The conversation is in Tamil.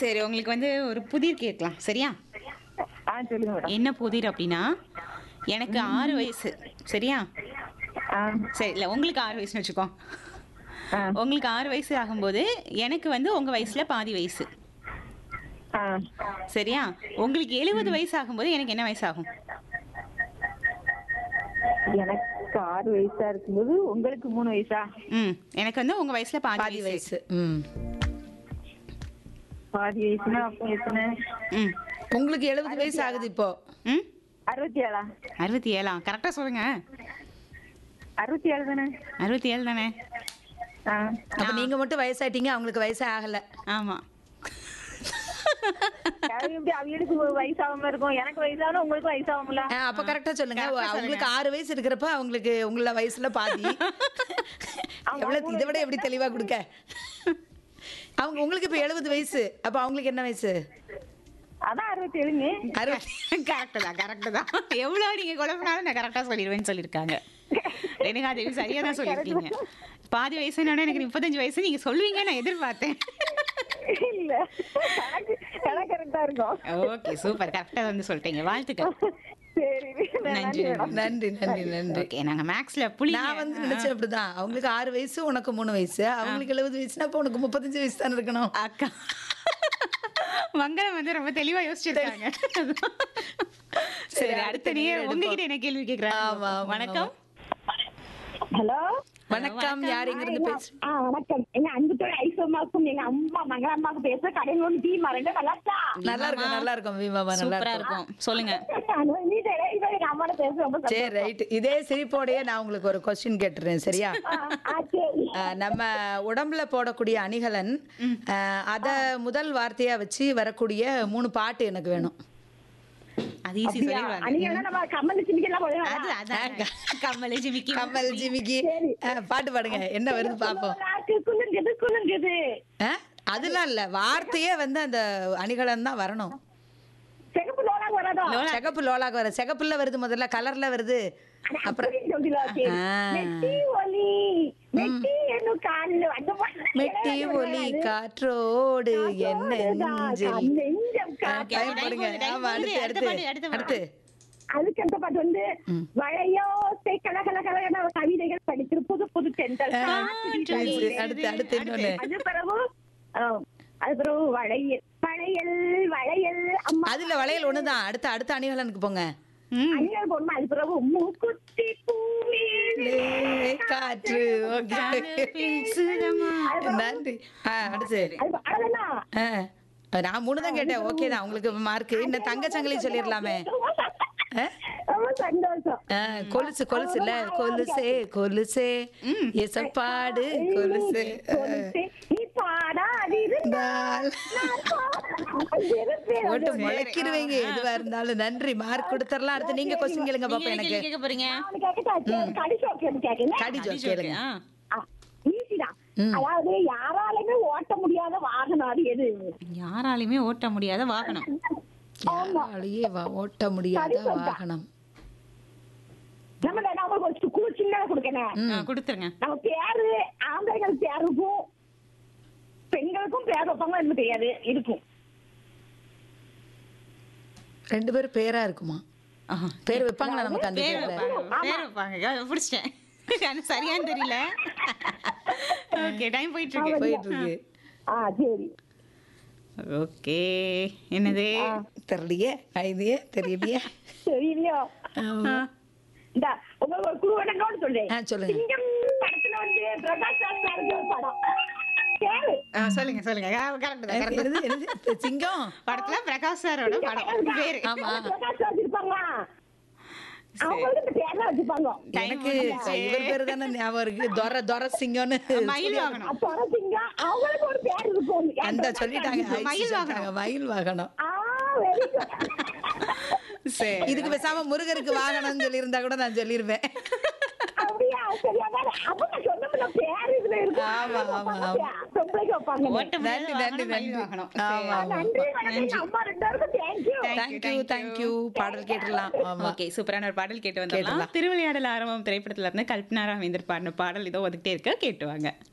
சரி உங்களுக்கு வந்து ஒரு புதிர் கேட்கலாம் சரியா ஆ சொல்லுங்க மேடம் என்ன புதிர் அப்படின்னா எனக்கு ஆறு வயசு சரியா ஆ சரி இல்லை உங்களுக்கு ஆறு வயசுன்னு வச்சுக்கோ ஆ உங்களுக்கு ஆறு வயசு ஆகும்போது எனக்கு வந்து உங்கள் வயசில் பாதி வயசு ஆ சரியா உங்களுக்கு எழுபது வயசு ஆகும்போது எனக்கு என்ன வயசு ஆகும் எனக்கு ஆறு வயசா இருக்கும்போது உங்களுக்கு மூணு வயசா ம் எனக்கு வந்து உங்கள் வயசில் பாதி பாதி வயசு வயசு ம் பாதி வயசுனா அப்போ எத்தனை ம் உங்களுக்கு எழுபது வயசு ஆகுது இப்போ ம் அறுபத்தி ஏழா அறுபத்தி ஏழா கரெக்டாக சொல்லுங்க அறுபத்தி ஏழு தானே அறுபத்தி ஏழு தானே ஆ அப்ப நீங்க மட்டும் வயசாயிட்டீங்க அவங்களுக்கு வயசே ஆகல ஆமாம் அது எப்படி அவங்களுக்கு ஒரு வயசாகாம இருக்கும் எனக்கு வயசாகணும் உங்களுக்கு வயசாகும்ல ஆ, அப்ப கரெக்டா சொல்லுங்க correct ஆ அவங்களுக்கு ஆறு வயசு இருக்கிறப்ப அவங்களுக்கு உங்கள வயசுல பாதி எவ்வளவு இதை விட எப்படி தெளிவா கொடுக்க அவங்க உங்களுக்கு இப்ப எழுபது வயசு அப்ப அவங்களுக்கு என்ன வயசு அதான் அறுபத்தி ஏழுங்க அறுபத்தி கரெக்டு தான் கரெக்டு தான் எவ்வளோ நீங்கள் குழப்பினாலும் நான் கரெக்டாக சொல்லிடுவேன்னு சொல்லியிருக்காங்க ரேணுகா தேவி சரியாக தான் சொல்லியிருக்கீங்க பாதி வயசுனோட எனக்கு முப்பத்தஞ்சு வயசு நீங்கள் சொல்லுவீங்க நான் எதிர்பார்த்தேன் இல்ல கணக்கு கணக்கு கரெக்டா இருக்கும் ஓகே சூப்பர் கரெக்டாக வந்து சொல்லிட்டீங்க வாழ்த்துக்கள் சரி நன்றி, மேடம் நன்றி நன்றி நன்றி ஓகே நாங்கள் மேக்ஸில் புளி நான் வந்து நினைச்சேன் அப்படிதான் அவங்களுக்கு ஆறு வயசு உனக்கு மூணு வயசு அவங்களுக்கு எழுபது வயசுனா அப்போ உனக்கு முப்பத்தஞ்சு வயசு தானே இருக்கணும் அக்கா மங்களம் வந்து ரொம்ப தெளிவா யோசிச்சிருக்காங்க சரி அடுத்த நீ உங்ககிட்ட என்ன கேள்வி ஆமா, கேக்குறாங்க ஆமா, வணக்கம் ஹலோ வணக்கம் யார் எங்க இருந்து பேசு ஆ வணக்கம் எங்க அன்பு தோழி ஐசோமாக்கும் எங்க அம்மா மங்களம்மாக்கு பேச கடையில் ஒன்று டீ மறந்து நல்லாச்சா நல்லா இருக்கும் நல்லா இருக்கும் வீமாமா நல்லா சூப்பரா இருக்கும் இருக்கும் சொல்லுங்க நீ இவ எங்க அம்மாவோட பேச ரொம்ப சந்தோஷம். சரி ரைட் இதே சிரிப்போடயே நான் உங்களுக்கு ஒரு கொஸ்டின் கேட்டுறேன் சரியா ஆ, ஆ, சரி அஹ், நம்ம உடம்புல போடக்கூடிய அணிகலன் அஹ், அத முதல் வார்த்தையா வச்சு வரக்கூடிய மூணு பாட்டு எனக்கு வேணும் அது ஈஸி சொல்லிடுவாங்க அன்னைக்கு வேணா நம்ம கமல் சிமிக்கலாம் அது போடுவோம் அதான் கமல் ஜிமிக்கி கமல் ஜிமிக்கி அஹ், பாட்டு பாடுங்க என்ன வருது பாப்போம் குலுங்குது குலுங்குது அஹ், அதெல்லாம் இல்ல வார்த்தையே வந்து அந்த அணிகலன் தான் வரணும் சிகப்பு லோலாக்கு வராதோ சிகப்பு லோலாக்கு வர சிகப்புல வருது முதல்ல கலர்ல வருது அப்புறம் சொல்லிடலாம் சரி. ஆ. மெட்டி ஒலி மெட்டி என்னும் காலில் அந்த மாதிரி மெட்டி ஒலி காற்றோடு என்ன நெஞ்சில் நெஞ்சம் அஹ், காத்து. time போடுங்க time ஆமா போகுது. அடுத்து அடுத்த அடுத்து பாட்டு, அடுத்த அடுத்து அதுக்கு அந்த பாட்டு வந்து வளையோசை கல கல கலகன கவிதைகள் படித்து புது புது தென்றல் காற்று அடுத்து அடுத்து அடுத்து இன்னொன்னு அது பிறகு ஆ, அது பிறகு வளையல் வளையல் வளையல் அம்மா அதுல வளையல் ஒண்ணுதான் அடுத்த அடுத்த அணிகலனுக்கு போங்க ம் அணிகள் போடணும் அது பிறகு மூக்குத்தி பூவே லே, காற்று ஓகே பேசுதமா. நன்றி ஆ அடுத்து அது அவ்வளவுதான் ஆ நான் மூணு தான் கேட்டேன் ஓகே தான் உங்களுக்கு மார்க் இன்னும் தங்க சங்கிலி சொல்லிடலாமே ஆ? ரொம்ப சந்தோஷம் ஆ, கொலுசு கொலுசுல கொலுசே கொலுசே எசப்பாடு கொலுசே ஆ. கொலுசே, நீ பாடாதிருந்தால் நாள் நான் பாடாதிருப்பேன். போட்டு முளைக்கிடுவீங்க எதுவா இருந்தாலும் நன்றி மார்க் கொடுத்துடலாம் அடுத்து நீங்க கொஸ்டின் கேளுங்க நீங்க பாப்போம் என்ன எனக்கு கேள்வி கேட்க போறீங்க அவனுக்கு கேட்கட்டா? சரி, கடிச்சு வைக்கிறது கேட்கணும். கடி ஜோக் அடிச்சு கேளுங்க ஆ. ஆ, easy தான். அதாவது யாராலுமே ஓட்ட முடியாத வாகனம் அது எது யாராலையுமே ஓட்ட முடியாத வாகனம் யாராலேயே வா- ஓட்ட முடியாத வாகனம் நம்ம நம்மளுக்கு ஒரு குழு சின்னதா கொடுக்கணும் ஆ, கொடுத்துருங்க நம்ம பேரு ஆம்பளைங்களுக்கு பேர் இருக்கும் பெண்களுக்கும் பேர் வைப்பாங்க எனக்கு தெரியாது இருக்கும் ரெண்டு பேரும் பேரா இருக்குமா ஆஹா. பேர் வைப்பாங்களா நமக்கு அந்த பேர் பேர்ல வைப்பாங்க பேர் வைப்பாங்க அதை பிடிச்சிட்டேன் அது சரியான்னு தெரியல ஓகே டைம் போயிட்டு இருக்கு போயிட்டு இருக்கு ஆ சரி ஓகே என்னது தெரியலையே ஐடியே தெரியலையே தெரியலையோ ஆமா. இந்த உங்களுக்கு ஒரு குழு வேணும்னு சொல்றேன் ஆ சொல்லுங்க சிங்கம் படத்துல வந்து பிரகாஷ் ராஜ் நடிச்ச ஒரு படம் பேரு ஆ, சொல்லுங்க சொல்லுங்க கரெக்ட் தான் correct தான். என்னது என்னது சிங்கம் படத்துல பிரகாஷ் சாரோட படம் பேரு ஆமா பிரகாஷ் ராஜ் இருப்பாங்க அவங்க வந்து இந்த பேர்லாம் வச்சுப்பாங்க எனக்கு இவர் பேரு தானே ஞாபகம் இருக்கு தொர தொர சிங்கம்னு மயில் வாகனம் அப்ப சிங்கம் அவங்களுக்கு ஒரு பேர் இருக்கும் அந்த சொல்லிட்டாங்க ஐசி மயில் சொல்லிட்டாங்க, மயில் வாகனம் ஆ வெரி குட் சரி இதுக்கு பேசாம முருகருக்கு வாகனம்னு சொல்லியிருந்தா கூட நான் சொல்லிருவேன் அப்படியா சரி அதான் அவங்க சொன்ன பேர் இதுல இருக்கும் ஆமா, ஆமா, ஆமா. பொம்பளைக்கு வைப்பாங்க ஓட்ட முடியாத நன்றி, நன்றி, வாகனம், மயில் நன்றி. வாகனம் ஆமா, சரி. ஆமா. நன்றி வணக்கம் அம்மா ரெண்டு பேருக்கும் தேங்க்யூ தேங்க்யூ தேங்க்யூ பாடல் கேட்டுடலாம் ஆமா ஓகே சூப்பரான ஒரு பாடல் கேட்டு வந்துடலாம் கேட்டுடலாம். திருவிளையாடல் ஆரம்பம் திரைப்படத்துல இருந்து கல்பனா ராமேந்தர் பாடின பாடல் இதோ வந்துகிட்டே இருக்கு கேட்டு வாங்க